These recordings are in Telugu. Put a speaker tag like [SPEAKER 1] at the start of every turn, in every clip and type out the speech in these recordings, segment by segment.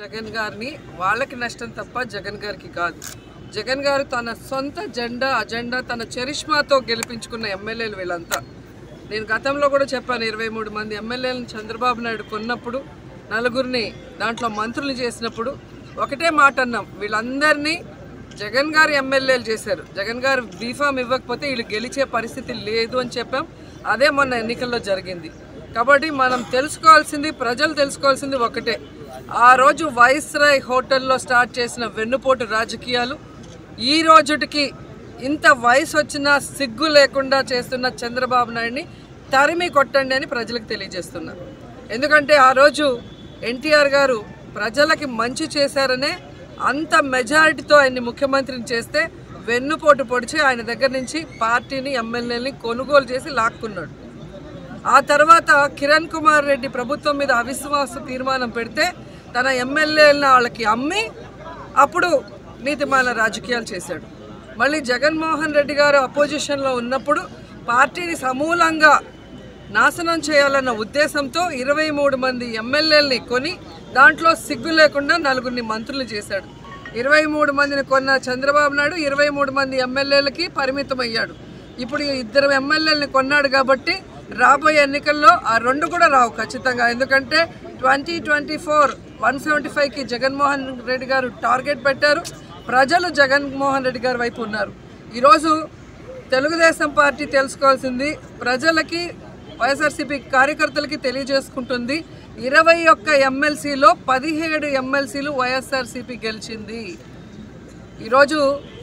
[SPEAKER 1] జగన్ గారిని వాళ్ళకి నష్టం తప్ప జగన్ గారికి కాదు జగన్ గారు తన సొంత జెండా అజెండా తన చరిష్మాతో గెలిపించుకున్న ఎమ్మెల్యేలు వీళ్ళంతా నేను గతంలో కూడా చెప్పాను ఇరవై మూడు మంది ఎమ్మెల్యేలను చంద్రబాబు నాయుడు కొన్నప్పుడు నలుగురిని దాంట్లో మంత్రులు చేసినప్పుడు ఒకటే మాట అన్నాం వీళ్ళందరినీ జగన్ గారు ఎమ్మెల్యేలు చేశారు జగన్ గారు బీఫామ్ ఇవ్వకపోతే వీళ్ళు గెలిచే పరిస్థితి లేదు అని చెప్పాం అదే మొన్న ఎన్నికల్లో జరిగింది కాబట్టి మనం తెలుసుకోవాల్సింది ప్రజలు తెలుసుకోవాల్సింది ఒకటే ఆ రోజు వైస్రాయ్ హోటల్లో స్టార్ట్ చేసిన వెన్నుపోటు రాజకీయాలు ఈ రోజుటికి ఇంత వయసు వచ్చినా సిగ్గు లేకుండా చేస్తున్న చంద్రబాబు నాయుడిని తరిమి కొట్టండి అని ప్రజలకు తెలియజేస్తున్నా ఎందుకంటే ఆ రోజు ఎన్టీఆర్ గారు ప్రజలకి మంచి చేశారనే అంత మెజారిటీతో ఆయన్ని ముఖ్యమంత్రిని చేస్తే వెన్నుపోటు పొడిచి ఆయన దగ్గర నుంచి పార్టీని ఎమ్మెల్యేని కొనుగోలు చేసి లాక్కున్నాడు ఆ తర్వాత కిరణ్ కుమార్ రెడ్డి ప్రభుత్వం మీద అవిశ్వాస తీర్మానం పెడితే తన ఎమ్మెల్యేలను వాళ్ళకి అమ్మి అప్పుడు నీతిమాల రాజకీయాలు చేశాడు మళ్ళీ జగన్మోహన్ రెడ్డి గారు అపోజిషన్లో ఉన్నప్పుడు పార్టీని సమూలంగా నాశనం చేయాలన్న ఉద్దేశంతో ఇరవై మూడు మంది ఎమ్మెల్యేలని కొని దాంట్లో సిగ్గు లేకుండా నలుగురిని మంత్రులు చేశాడు ఇరవై మూడు మందిని కొన్న చంద్రబాబు నాయుడు ఇరవై మూడు మంది ఎమ్మెల్యేలకి పరిమితం అయ్యాడు ఇప్పుడు ఈ ఇద్దరు ఎమ్మెల్యేలని కొన్నాడు కాబట్టి రాబోయే ఎన్నికల్లో ఆ రెండు కూడా రావు ఖచ్చితంగా ఎందుకంటే twenty twenty four one seventy ఫైవ్కి జగన్మోహన్ రెడ్డి గారు టార్గెట్ పెట్టారు ప్రజలు జగన్మోహన్ రెడ్డి గారి వైపు ఉన్నారు ఈరోజు తెలుగుదేశం పార్టీ తెలుసుకోవాల్సింది ప్రజలకి వైఎస్ఆర్సీపీ కార్యకర్తలకి తెలియజేసుకుంటుంది ఇరవై ఒక్క ఎమ్మెల్సీలో పదిహేడు ఎమ్మెల్సీలు వైఎస్ఆర్సీపీ గెలిచింది ఈరోజు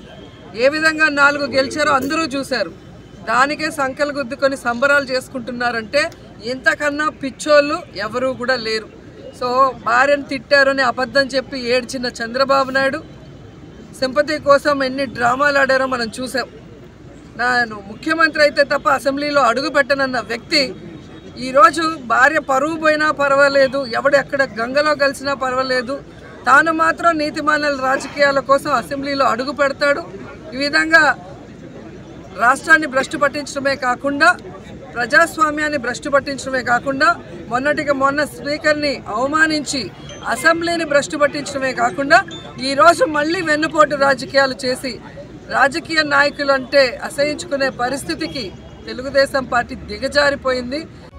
[SPEAKER 1] ఏ విధంగా నాలుగు గెలిచారో అందరూ చూశారు దానికే సంకలు గుద్దుకొని సంబరాలు చేసుకుంటున్నారంటే ఇంతకన్నా పిచ్చోళ్ళు ఎవరూ కూడా లేరు సో భార్యను తిట్టారని అబద్ధం చెప్పి ఏడ్చిన చంద్రబాబు నాయుడు సింపతి కోసం ఎన్ని డ్రామాలు ఆడారో మనం చూసాం నేను ముఖ్యమంత్రి అయితే తప్ప అసెంబ్లీలో అడుగు పెట్టనన్న వ్యక్తి ఈరోజు భార్య పరువు పోయినా పర్వాలేదు ఎవడు ఎక్కడ గంగలో కలిసినా పర్వాలేదు తాను మాత్రం నీతిమాన్యాల రాజకీయాల కోసం అసెంబ్లీలో అడుగు పెడతాడు ఈ విధంగా రాష్ట్రాన్ని భ్రష్టు పట్టించడమే కాకుండా ప్రజాస్వామ్యాన్ని భ్రష్టు పట్టించడమే కాకుండా మొన్నటికి మొన్న స్పీకర్ని అవమానించి అసెంబ్లీని భ్రష్టు పట్టించడమే కాకుండా ఈరోజు మళ్ళీ వెన్నుపోటు రాజకీయాలు చేసి రాజకీయ నాయకులు అంటే అసహించుకునే పరిస్థితికి తెలుగుదేశం పార్టీ దిగజారిపోయింది